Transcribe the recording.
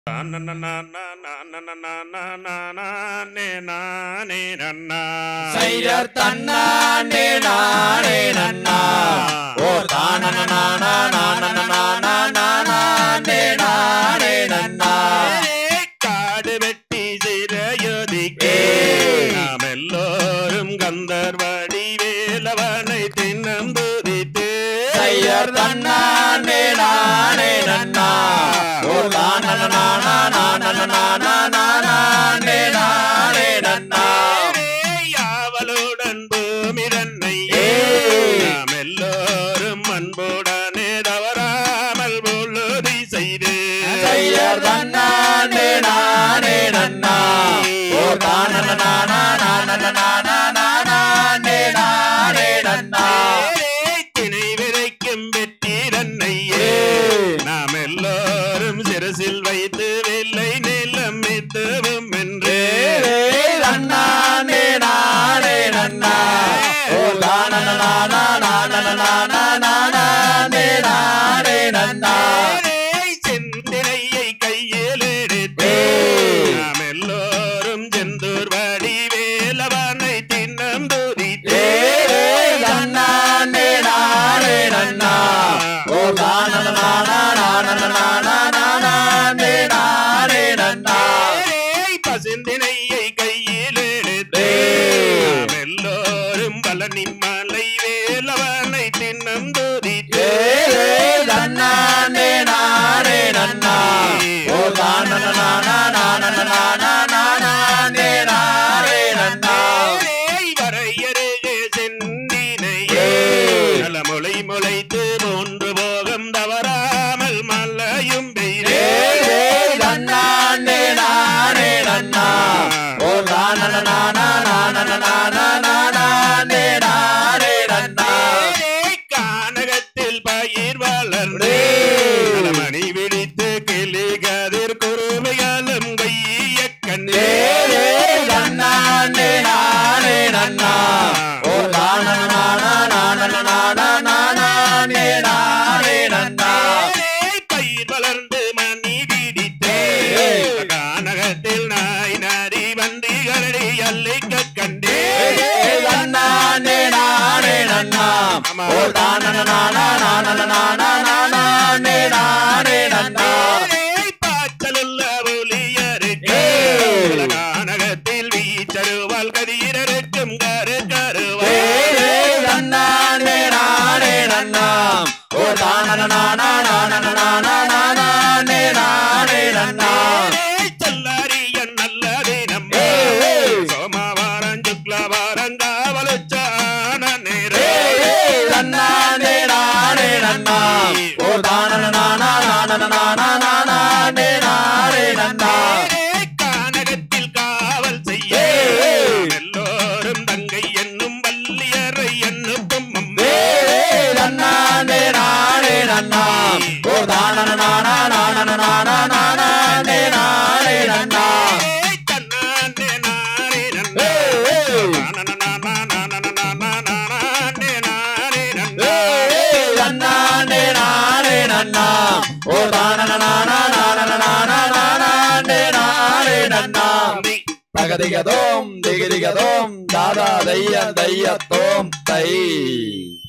சையர் தன்னானே நானே நன்னா ஓ தானன நானா நானன நானா நானே நானே நன்னா காடு வெட்டி சிறையொதுக்கே நாம் எல்லோரும் கந்தர்வடி வேலவனை தின்னம் துதித்து சையர் தன்னானே நானே நன்னா ஓ தானன நானா நானன நானா நானே நானே நன்னா யாவலுடன் பூமிரன்னை ஏய். நாம் எல்லோரும் அன்புடனே தவறாமல் பொழுதி செய்து சையர் தன்னானே நானே நன்னா ஓ தானன நானா நானன நானா நானே நானே நன்னா திணை விதைக்கும் வெற்றிரன்னையே ஏய். நாம் எல்லோரும் சிரசில் வைத்து வெள்ளை நிலம் மித்தவும் என்று நன்னானே நானே நன்னா ஓ தானன நானா நானன நானா நானே நானே நன்னா செந்திரையை கையில் எடுத்து ஏய். நாம் எல்லோரும் செந்தூர் வடி வேலவனை தின்னம் துதித்து நன்னானே நானே நன்னா ஓ தானன நானா நானன நானா நானே நானே நன்னா பசுந்தினையை கையில் எடுத்து ஏய். நாம் எல்லோரும் பழனி மலை வேலவனை தின்னம் துதித்து நன்னானே நானே நன்னா ஓ தானன நானா நானன நானா நானே நானே நன்னா வரையருகே செந்தினையே ஏய். நலமுளை முளைத்து மூன்று போகம் தவறாமல் மல்லையும் பெய்தே நன்னானே நானே நன்னா ஓ தானன நானா நானன நானா நானே நானே நன்னா கானகத்தில் பயிர் வளர்ந்து ஏய். நலமணி விழித்து கிளி கதிர் குருமையாலும் கைய கண்டே நன்னானே நானே நன்னா ஓ தானன நானா நானன நானா நானே நானே நன்னா பயிர் வளர்ந்து மணி விடித்தே ஏய். கானகத்தில் நாய் நரி வண்டி கரடி அல்லைக்க கண்டே நன்னானே நானே நன்னா ஓ தானன நானா நானன நானா நானே நானே நன்னா பாய்ச்சலுள்ள ஒளியருக்கு ஏய். கானகத்தில் வீச்சருவால் கதிரருக்கும் கரு கருவா நன்னானே நானே நன்னா ஓ தானன நானா நானன நானா நானே நானே நன்னா சொல்லறியன் நல்ல தினம் ஏய். சோமவாரம் சுக்லவாரம் காவலுச்சான நேரே நன்னானே நானே நன்னா ஓ தானன நானா நானன நானா நானே நானே நன்னா கானகத்தில் காவல் செய்ய ஏய். எல்லோரும் தங்கை என்னும் வல்லியரை என்னும் நன்னானே நானே நன்னா ஓ தானன நானா நானன நானா நானே நானே நன்னா தன்னானே நானே நன்னா நானே நானே நன்னா நன்னானே நானே நன்னா ஓ தானன நானா நானன நானா நானே நானே நன்னா தகதிகதோம் திகதிகதோம் தாதா தைய தையத்தோம் தை